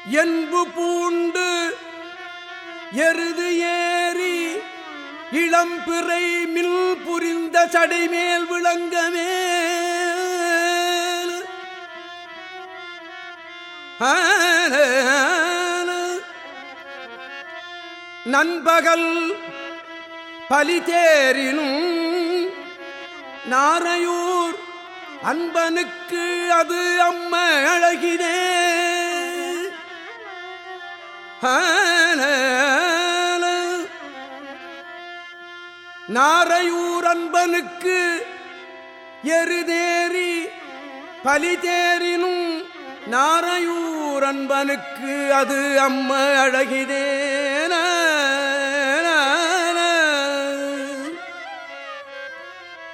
என்பு பூண்டு எருது ஏறி இளம்பிறை மில் புரிந்த சடைமேல் விளங்கமே நண்பகல் பலிதேரினும் நாரையூர் அன்பனுக்கு அது அம்ம அழகினே நாரையூர் அன்பனுக்கு எருதேறி பலிதேரினும் நாரையூர் அன்பனுக்கு அது அம்ம அழகிதே